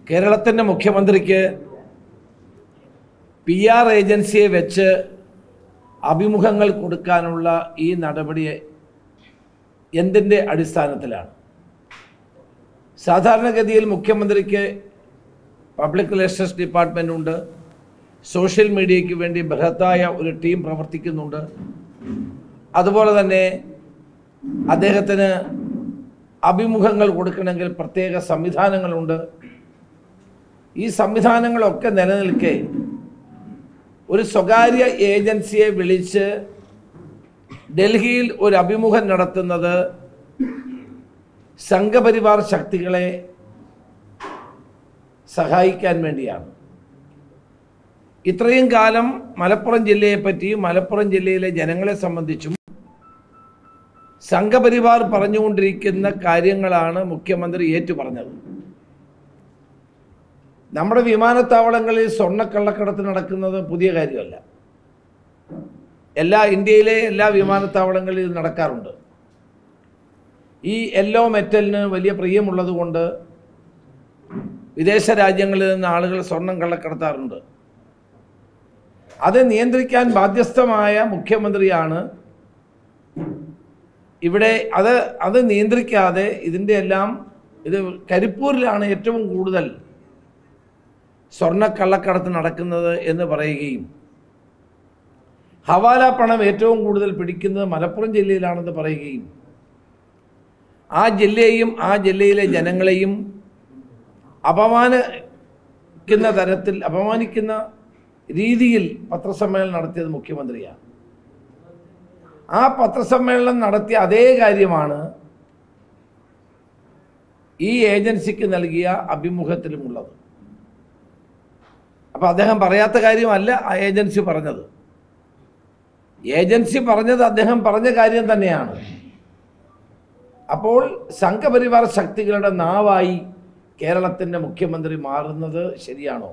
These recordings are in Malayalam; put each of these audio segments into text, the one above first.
കേരളത്തിൻ്റെ മുഖ്യമന്ത്രിക്ക് പി ആർ ഏജൻസിയെ വെച്ച് അഭിമുഖങ്ങൾ കൊടുക്കാനുള്ള ഈ നടപടി എന്തിൻ്റെ അടിസ്ഥാനത്തിലാണ് സാധാരണഗതിയിൽ മുഖ്യമന്ത്രിക്ക് പബ്ലിക് റിലേഷൻസ് ഡിപ്പാർട്ട്മെൻ്റ് ഉണ്ട് സോഷ്യൽ മീഡിയയ്ക്ക് വേണ്ടി ബൃഹത്തായ ഒരു ടീം പ്രവർത്തിക്കുന്നുണ്ട് അതുപോലെ തന്നെ അദ്ദേഹത്തിന് അഭിമുഖങ്ങൾ കൊടുക്കണമെങ്കിൽ പ്രത്യേക സംവിധാനങ്ങളുണ്ട് ഈ സംവിധാനങ്ങളൊക്കെ നിലനിൽക്കെ ഒരു സ്വകാര്യ ഏജൻസിയെ വിളിച്ച് ഡൽഹിയിൽ ഒരു അഭിമുഖം നടത്തുന്നത് സംഘപരിവാർ ശക്തികളെ സഹായിക്കാൻ വേണ്ടിയാണ് ഇത്രയും കാലം മലപ്പുറം ജില്ലയെപ്പറ്റിയും മലപ്പുറം ജില്ലയിലെ ജനങ്ങളെ സംബന്ധിച്ചും സംഘപരിവാർ പറഞ്ഞുകൊണ്ടിരിക്കുന്ന കാര്യങ്ങളാണ് മുഖ്യമന്ത്രി ഏറ്റുപറഞ്ഞത് നമ്മുടെ വിമാനത്താവളങ്ങളിൽ സ്വർണ്ണക്കള്ളക്കടത്ത് നടക്കുന്നത് പുതിയ കാര്യമല്ല എല്ലാ ഇന്ത്യയിലെ എല്ലാ വിമാനത്താവളങ്ങളിലും നടക്കാറുണ്ട് ഈ യെല്ലോ മെറ്റലിന് വലിയ പ്രിയമുള്ളത് കൊണ്ട് വിദേശ രാജ്യങ്ങളിൽ നിന്ന് ആളുകൾ സ്വർണം കള്ളക്കടത്താറുണ്ട് അത് നിയന്ത്രിക്കാൻ ബാധ്യസ്ഥമായ മുഖ്യമന്ത്രിയാണ് ഇവിടെ അത് അത് നിയന്ത്രിക്കാതെ ഇതിൻ്റെ എല്ലാം ഇത് കരിപ്പൂരിലാണ് ഏറ്റവും കൂടുതൽ സ്വർണ്ണക്കള്ളക്കടത്ത് നടക്കുന്നത് എന്ന് പറയുകയും ഹവാല പണം ഏറ്റവും കൂടുതൽ പിടിക്കുന്നത് മലപ്പുറം ജില്ലയിലാണെന്ന് പറയുകയും ആ ജില്ലയെയും ആ ജില്ലയിലെ ജനങ്ങളെയും അപമാനിക്കുന്ന തരത്തിൽ അപമാനിക്കുന്ന രീതിയിൽ പത്രസമ്മേളനം നടത്തിയത് മുഖ്യമന്ത്രിയാണ് ആ പത്രസമ്മേളനം നടത്തിയ അതേ കാര്യമാണ് ഈ ഏജൻസിക്ക് നൽകിയ അഭിമുഖത്തിലുമുള്ളത് അപ്പോൾ അദ്ദേഹം പറയാത്ത കാര്യമല്ല ആ ഏജൻസി പറഞ്ഞത് ഏജൻസി പറഞ്ഞത് അദ്ദേഹം പറഞ്ഞ കാര്യം തന്നെയാണ് അപ്പോൾ സംഘപരിവാർ ശക്തികളുടെ നാവായി കേരളത്തിൻ്റെ മുഖ്യമന്ത്രി മാറുന്നത് ശരിയാണോ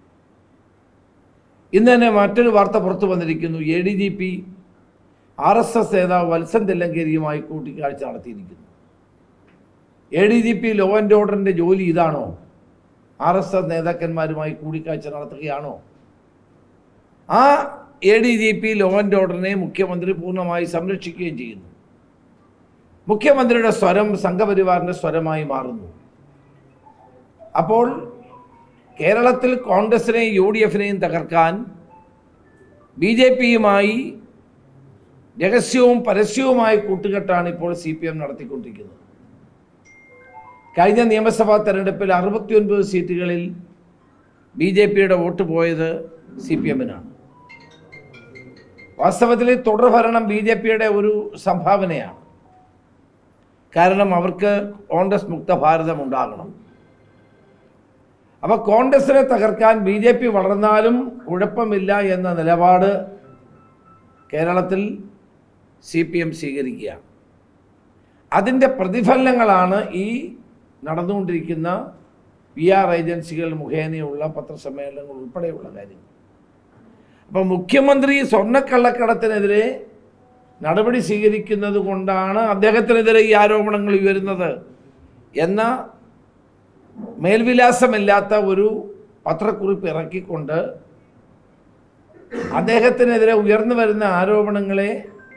ഇന്ന് തന്നെ മറ്റൊരു വാർത്ത പുറത്തു വന്നിരിക്കുന്നു A D G P R S S നേതാവ് വത്സൻ തെല്ലങ്കേരിയുമായി കൂട്ടിക്കാഴ്ച നടത്തിയിരിക്കുന്നു A D G P law and ഓർഡറിൻ്റെ ജോലി ഇതാണോ ആർ എസ് എസ് നേതാക്കന്മാരുമായി കൂടിക്കാഴ്ച നടത്തുകയാണോ ആ A D G P law and ഓർഡറിനെ മുഖ്യമന്ത്രി പൂർണ്ണമായി സംരക്ഷിക്കുകയും ചെയ്യുന്നു മുഖ്യമന്ത്രിയുടെ സ്വരം സംഘപരിവാറിൻ്റെ സ്വരമായി മാറുന്നു അപ്പോൾ കേരളത്തിൽ കോൺഗ്രസിനെയും യു ഡി എഫിനെയും തകർക്കാൻ ബി ജെ പിയുമായി രഹസ്യവും പരസ്യവുമായ കൂട്ടുകെട്ടാണ് ഇപ്പോൾ സി പി എം നടത്തിക്കൊണ്ടിരിക്കുന്നത് കഴിഞ്ഞ നിയമസഭാ തെരഞ്ഞെടുപ്പിൽ അറുപത്തിയൊൻപത് സീറ്റുകളിൽ ബി ജെ പിയുടെ വോട്ട് പോയത് സി പി എമ്മിനാണ് വാസ്തവത്തിൽ ഈ തുടർഭരണം ബി ജെ പിയുടെ ഒരു സംഭാവനയാണ് കാരണം അവർക്ക് കോൺഗ്രസ് മുക്ത ഭാരതം ഉണ്ടാകണം അപ്പോൾ കോൺഗ്രസിനെ തകർക്കാൻ ബി ജെ പി വളർന്നാലും കുഴപ്പമില്ല എന്ന നിലപാട് കേരളത്തിൽ സി പി എം സ്വീകരിക്കുകയാണ് അതിൻ്റെ പ്രതിഫലനങ്ങളാണ് ഈ നടന്നുകൊണ്ടിരിക്കുന്ന പി ആർ ഏജൻസികൾ മുഖേനയുള്ള പത്രസമ്മേളനങ്ങൾ ഉൾപ്പെടെയുള്ള കാര്യങ്ങൾ അപ്പോൾ മുഖ്യമന്ത്രി സ്വർണ്ണക്കള്ളക്കടത്തിനെതിരെ നടപടി സ്വീകരിക്കുന്നത് കൊണ്ടാണ് അദ്ദേഹത്തിനെതിരെ ഈ ആരോപണങ്ങൾ ഉയരുന്നത് എന്ന മേൽവിലാസമില്ലാത്ത ഒരു പത്രക്കുറിപ്പ് ഇറക്കിക്കൊണ്ട് അദ്ദേഹത്തിനെതിരെ ഉയർന്നു വരുന്ന ആരോപണങ്ങളെ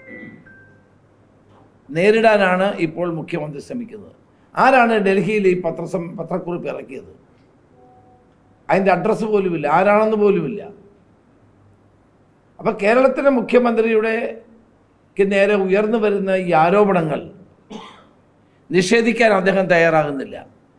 നേരിടാനാണ് ഇപ്പോൾ മുഖ്യമന്ത്രി ശ്രമിക്കുന്നത് ആരാണ് ഡൽഹിയിൽ ഈ പത്രസം പത്രക്കുറിപ്പ് ഇറക്കിയത് അതിൻ്റെ അഡ്രസ്സ് പോലുമില്ല ആരാണെന്ന് പോലുമില്ല അപ്പം കേരളത്തിലെ മുഖ്യമന്ത്രിയുടെ ക്ക് നേരെ ഉയർന്നു വരുന്ന ഈ ആരോപണങ്ങൾ നിഷേധിക്കാൻ അദ്ദേഹം തയ്യാറാകുന്നില്ല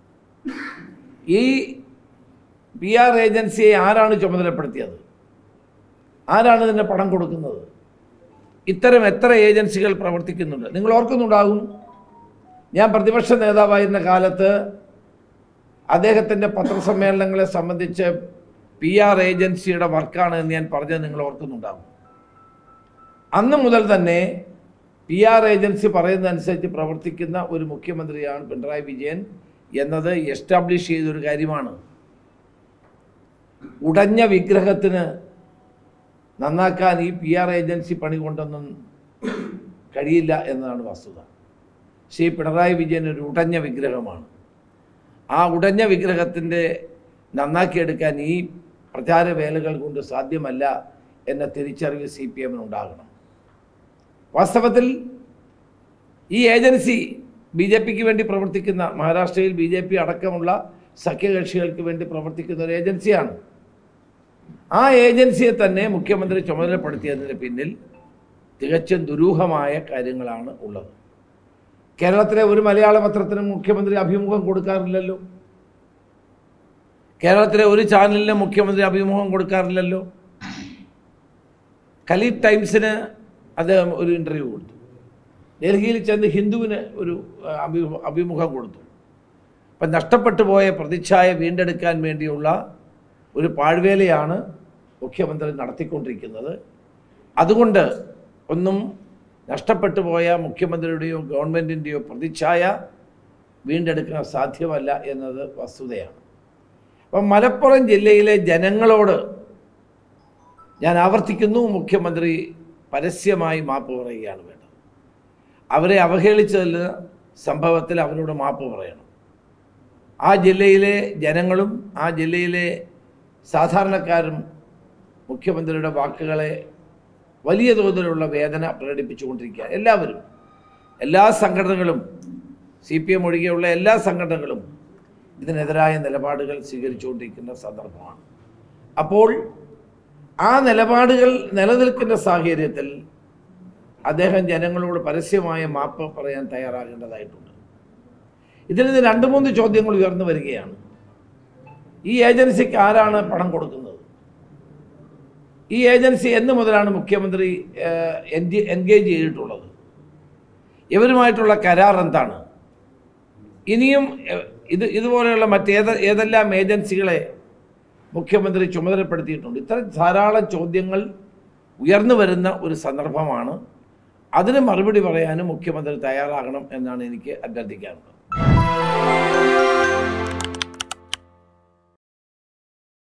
ഈ പി ആർ ഏജൻസിയെ ആരാണ് ചുമതലപ്പെടുത്തിയത് ആരാണ് ഇതിൻ്റെ പണം കൊടുക്കുന്നത് ഇത്തരം എത്ര ഏജൻസികൾ പ്രവർത്തിക്കുന്നുണ്ട് നിങ്ങൾ ഓർക്കുന്നുണ്ടാകും ഞാൻ പ്രതിപക്ഷ നേതാവായിരുന്ന കാലത്ത് അദ്ദേഹത്തിൻ്റെ പത്രസമ്മേളനങ്ങളെ സംബന്ധിച്ച് പി ആർ ഏജൻസിയുടെ വർക്കാണ് എന്ന് ഞാൻ പറഞ്ഞത് നിങ്ങൾ ഓർക്കുന്നുണ്ടാകും അന്ന് മുതൽ തന്നെ പി ആർ ഏജൻസി പറയുന്നതനുസരിച്ച് പ്രവർത്തിക്കുന്ന ഒരു മുഖ്യമന്ത്രിയാണ് പിണറായി വിജയൻ എന്നത് എസ്റ്റാബ്ലിഷ് ചെയ്തൊരു കാര്യമാണ് ഉടഞ്ഞ വിഗ്രഹത്തിന് നന്നാക്കാൻ ഈ പി ആർ ഏജൻസി പണി കൊണ്ടൊന്നും കഴിയില്ല എന്നതാണ് വസ്തുത ശ്രീ പിണറായി വിജയൻ ഒരു ഉടഞ്ഞ വിഗ്രഹമാണ് ആ ഉടഞ്ഞ വിഗ്രഹത്തിൻ്റെ നന്നാക്കിയെടുക്കാൻ ഈ പ്രചാര വേലകൾ കൊണ്ട് സാധ്യമല്ല എന്ന തിരിച്ചറിവ് സി പി എമ്മിനുണ്ടാകണം വാസ്തവത്തിൽ ഈ ഏജൻസി ബി ജെ പിക്ക് വേണ്ടി പ്രവർത്തിക്കുന്ന മഹാരാഷ്ട്രയിൽ ബി ജെ പി അടക്കമുള്ള സഖ്യകക്ഷികൾക്ക് വേണ്ടി പ്രവർത്തിക്കുന്ന ഒരു ഏജൻസിയാണ് ആ ഏജൻസിയെ തന്നെ മുഖ്യമന്ത്രി ചുമതലപ്പെടുത്തിയതിന് പിന്നിൽ തികച്ചും ദുരൂഹമായ കാര്യങ്ങളാണ് ഉള്ളത് കേരളത്തിലെ ഒരു മലയാള പത്രത്തിനും മുഖ്യമന്ത്രി അഭിമുഖം കൊടുക്കാറില്ലല്ലോ കേരളത്തിലെ ഒരു ചാനലിനും മുഖ്യമന്ത്രി അഭിമുഖം കൊടുക്കാറില്ലല്ലോ കലീഫ് ടൈംസിന് അദ്ദേഹം ഒരു ഇൻ്റർവ്യൂ കൊടുത്തു ഡൽഹിയിൽ ചെന്ന് ഹിന്ദുവിന് ഒരു ആ, അഭിമു- അഭിമുഖം കൊടുത്തു അപ്പം നഷ്ടപ്പെട്ടു പോയ പ്രതിച്ഛായ വീണ്ടെടുക്കാൻ വേണ്ടിയുള്ള ഒരു പാഴ്വേലയാണ് മുഖ്യമന്ത്രി നടത്തിക്കൊണ്ടിരിക്കുന്നത് അതുകൊണ്ട് ഒന്നും നഷ്ടപ്പെട്ടു പോയ മുഖ്യമന്ത്രിയുടെയോ ഗവൺമെൻറ്റിൻ്റെയോ പ്രതിച്ഛായ വീണ്ടെടുക്കാൻ സാധ്യമല്ല എന്നത് വസ്തുതയാണ് അപ്പം മലപ്പുറം ജില്ലയിലെ ജനങ്ങളോട് ഞാൻ ആവർത്തിക്കുന്നു മുഖ്യമന്ത്രി പരസ്യമായി മാപ്പ് പറയുകയാണ് വേണ്ടത് അവരെ അവഹേളിച്ചതിൽ സംഭവത്തിൽ അവരോട് മാപ്പ് പറയണം ആ ജില്ലയിലെ ജനങ്ങളും ആ ജില്ലയിലെ സാധാരണക്കാരും മുഖ്യമന്ത്രിയുടെ വാക്കുകളെ വലിയ തോതിലുള്ള വേദന പ്രകടിപ്പിച്ചുകൊണ്ടിരിക്കുക എല്ലാവരും എല്ലാ സംഘടനകളും സി പി എം ഒഴികെയുള്ള എല്ലാ സംഘടനകളും ഇതിനെതിരായ നിലപാടുകൾ സ്വീകരിച്ചുകൊണ്ടിരിക്കുന്ന സന്ദർഭമാണ് അപ്പോൾ ആ നിലപാടുകൾ നിലനിൽക്കുന്ന സാഹചര്യത്തിൽ അദ്ദേഹം ജനങ്ങളോട് പരസ്യമായ മാപ്പ് പറയാൻ തയ്യാറാകേണ്ടതായിട്ടുണ്ട് ഇതിൽ നിന്ന് രണ്ട് മൂന്ന് ചോദ്യങ്ങൾ ഉയർന്നു വരികയാണ് ഈ ഏജൻസിക്ക് ആരാണ് പണം കൊടുക്കുന്നത് ഈ ഏജൻസി എന്ന് മുതലാണ് മുഖ്യമന്ത്രി ഏഹ്, എൻഗേ- എൻഗേജ് ചെയ്തിട്ടുള്ളത് ഇവരുമായിട്ടുള്ള കരാർ എന്താണ് ഇനിയും ഏഹ്, ഇത് ഇതുപോലെയുള്ള മറ്റേത് ഏതെല്ലാം ഏജൻസികളെ മുഖ്യമന്ത്രി ചുമതലപ്പെടുത്തിയിട്ടുണ്ട് ഇത്തരം ധാരാളം ചോദ്യങ്ങൾ ഉയർന്നു വരുന്ന ഒരു സന്ദർഭമാണ് അതിന് മറുപടി പറയാനും മുഖ്യമന്ത്രി തയ്യാറാകണം എന്നാണ് എനിക്ക് അഭ്യർത്ഥിക്കാനുള്ളത്